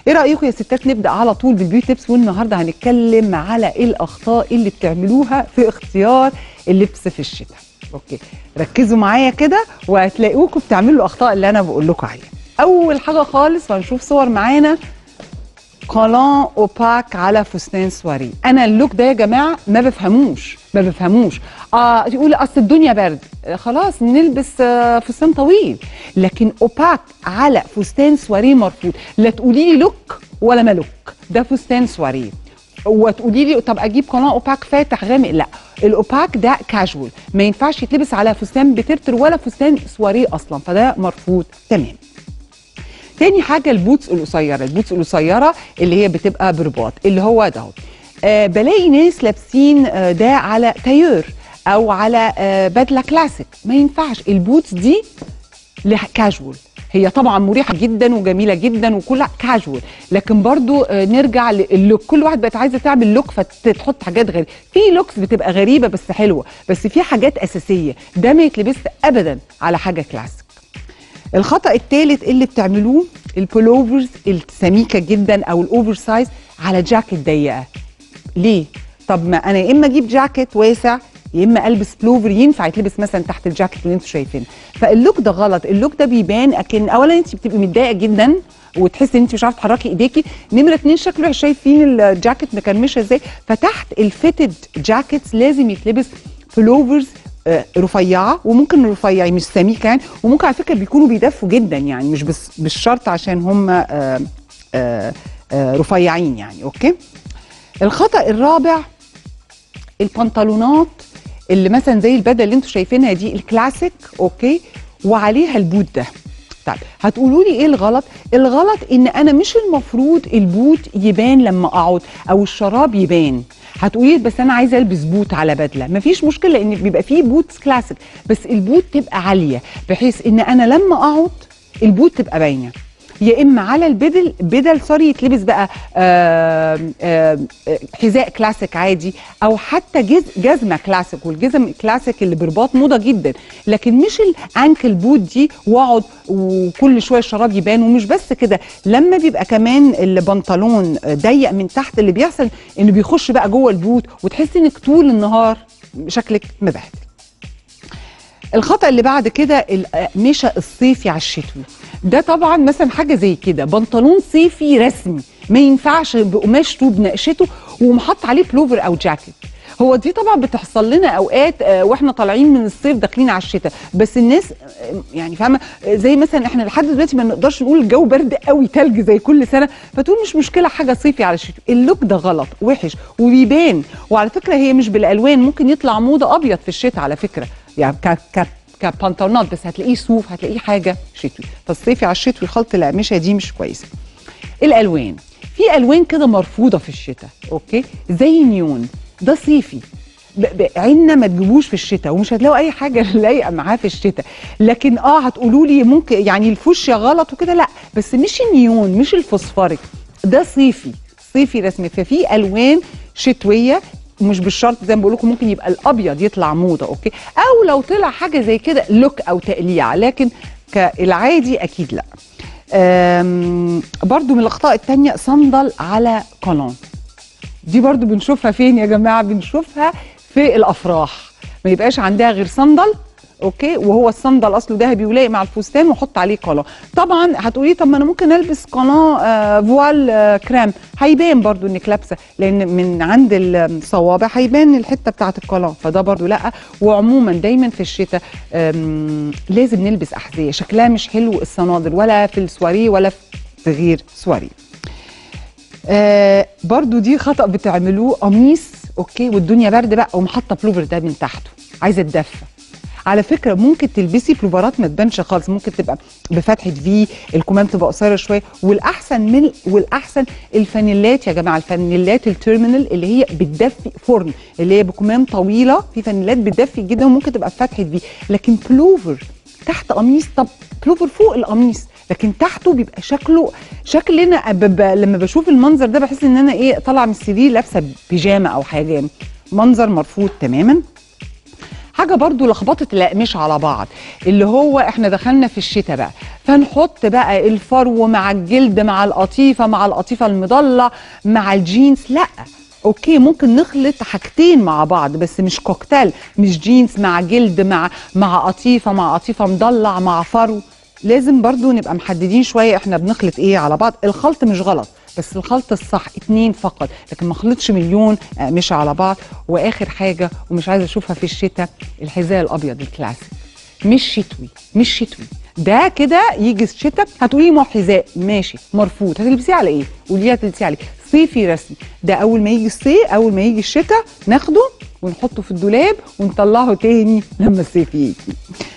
ايه رايكم يا ستات نبدا على طول بالبيوت تيبس والنهارده هنتكلم على ايه الاخطاء اللي بتعملوها في اختيار اللبس في الشتاء اوكي ركزوا معايا كده وهتلاقوكم بتعملوا الاخطاء اللي انا بقول لكم عليها اول حاجه خالص هنشوف صور معانا كولون اوباك على فستان سواري انا اللوك ده يا جماعه ما بفهموش ما بفهموش اه يقول اصل الدنيا برد آه خلاص نلبس آه فستان طويل لكن اوباك على فستان سواري مرفوض لا تقولي لي لوك ولا ما لوك ده فستان سواري وتقولي لي طب اجيب قناه اوباك فاتح غامق لا الاوباك ده كاجوال ما ينفعش يتلبس على فستان بترتر ولا فستان سواري اصلا فده مرفوض تمام تاني حاجه البوتس القصيره البوتس القصيره اللي هي بتبقى برباط اللي هو ده آه بلاقي ناس لابسين آه ده على تاير او على آه بدله كلاسيك ما ينفعش البوتس دي كاجوال هي طبعا مريحه جدا وجميله جدا وكلها كاجوال لكن برضو آه نرجع للوك كل واحد بقت عايزه تعمل لوك فتحط حاجات غريبه في لوكس بتبقى غريبه بس حلوه بس في حاجات اساسيه ده ما يتلبس ابدا على حاجه كلاسيك الخطا الثالث اللي بتعملوه البولوفرز السميكه جدا او الاوفر سايز على جاكيت ضيقه ليه طب ما انا يا اما اجيب جاكيت واسع يا اما البس بلوفر ينفع يتلبس مثلا تحت الجاكيت اللي انتم شايفينه فاللوك ده غلط اللوك ده بيبان اكن اولا انت بتبقي متضايقه جدا وتحسي ان انت مش عارفه تحركي ايديكي نمره اتنين شكله شايفين الجاكيت مكرمشه ازاي فتحت الفيتد جاكيتس لازم يتلبس بلوفرز رفيعه وممكن رفيعه مش سميكه يعني وممكن على فكره بيكونوا بيدفوا جدا يعني مش بس بالشرط عشان هم رفيعين يعني اوكي الخطا الرابع البنطلونات اللي مثلا زي البدله اللي انتم شايفينها دي الكلاسيك اوكي وعليها البوت ده طيب هتقولوا لي ايه الغلط الغلط ان انا مش المفروض البوت يبان لما اقعد او الشراب يبان هتقولي بس انا عايزه البس بوت على بدله مفيش مشكله لان بيبقى فيه بوتس كلاسيك بس البوت تبقى عاليه بحيث ان انا لما اقعد البوت تبقى باينه يا اما على البدل بدل سوري يتلبس بقى آآ آآ حذاء كلاسيك عادي او حتى جز جزمه كلاسيك والجزم الكلاسيك اللي برباط موضه جدا لكن مش الانكل بوت دي واقعد وكل شويه الشراب يبان ومش بس كده لما بيبقى كمان البنطلون ضيق من تحت اللي بيحصل انه بيخش بقى جوه البوت وتحسي انك طول النهار شكلك مبهدل الخطا اللي بعد كده القماشه الصيفي على الشتوي ده طبعا مثلا حاجه زي كده بنطلون صيفي رسمي ما ينفعش بقماشته بنقشته ومحط عليه بلوفر او جاكيت هو دي طبعا بتحصل لنا اوقات آه واحنا طالعين من الصيف داخلين على الشتاء بس الناس آه يعني فاهمه زي مثلا احنا لحد دلوقتي ما نقدرش نقول الجو برد قوي تلج زي كل سنه فتقول مش مشكله حاجه صيفي على الشتاء اللوك ده غلط وحش وبيبان وعلى فكره هي مش بالالوان ممكن يطلع موضه ابيض في الشتاء على فكره يعني ك ك كبنطلونات بس هتلاقيه صوف هتلاقيه حاجه شتوي فالصيفي على الشتوي خلط القماشه دي مش كويسه الالوان في الوان كده مرفوضه في الشتاء اوكي زي نيون ده صيفي عيننا ما تجيبوش في الشتاء ومش هتلاقوا اي حاجه لايقه معاه في الشتاء لكن اه هتقولوا لي ممكن يعني الفوشيا غلط وكده لا بس مش النيون مش الفوسفوريك ده صيفي صيفي رسمي ففي الوان شتويه مش بالشرط زي ما بقول لكم ممكن يبقى الابيض يطلع موضه اوكي او لو طلع حاجه زي كده لوك او تقليع لكن كالعادي اكيد لا برضو من الاخطاء التانية صندل على قلم دي برضو بنشوفها فين يا جماعه بنشوفها في الافراح ما يبقاش عندها غير صندل اوكي وهو الصندل اصله ذهبي ولايق مع الفستان واحط عليه قناه طبعا هتقولي طب ما انا ممكن البس قناه آه فوال آه كرام هيبان برضو انك لابسه لان من عند الصوابع هيبان الحته بتاعه القناه فده برضو لا وعموما دايما في الشتاء لازم نلبس احذيه شكلها مش حلو الصنادل ولا في السواري ولا في غير سواري آه برضو دي خطا بتعملوه قميص اوكي والدنيا برد بقى ومحطه بلوفر ده من تحته عايزه اتدفى على فكره ممكن تلبسي بلوفرات ما تبانش خالص ممكن تبقى بفتحه في الكمام تبقى قصيره شويه والاحسن من والاحسن الفانيلات يا جماعه الفانيلات التيرمينال اللي هي بتدفي فرن اللي هي بكمام طويله في فانيلات بتدفي جدا وممكن تبقى بفتحه في لكن بلوفر تحت قميص طب بلوفر فوق القميص لكن تحته بيبقى شكله شكلنا ب... لما بشوف المنظر ده بحس ان انا ايه طالعه من السرير لابسه بيجامه او حاجه منظر مرفوض تماما حاجه برضو لخبطه الاقمشه على بعض اللي هو احنا دخلنا في الشتاء بقى فنحط بقى الفرو مع الجلد مع القطيفه مع القطيفه المضله مع الجينز لا اوكي ممكن نخلط حاجتين مع بعض بس مش كوكتيل مش جينز مع جلد مع مع قطيفه مع قطيفه مضلع مع فرو لازم برضو نبقى محددين شويه احنا بنخلط ايه على بعض الخلط مش غلط بس الخلط الصح اتنين فقط لكن ما خلطش مليون مش على بعض واخر حاجه ومش عايزه اشوفها في الشتاء الحذاء الابيض الكلاسيك مش شتوي مش شتوي ده كده يجي الشتاء هتقولي ما هو حذاء ماشي مرفوض هتلبسيه على ايه قولي هتلبسيه على ايه صيفي رسمي ده اول ما يجي الصيف اول ما يجي الشتاء ناخده ونحطه في الدولاب ونطلعه تاني لما الصيف يجي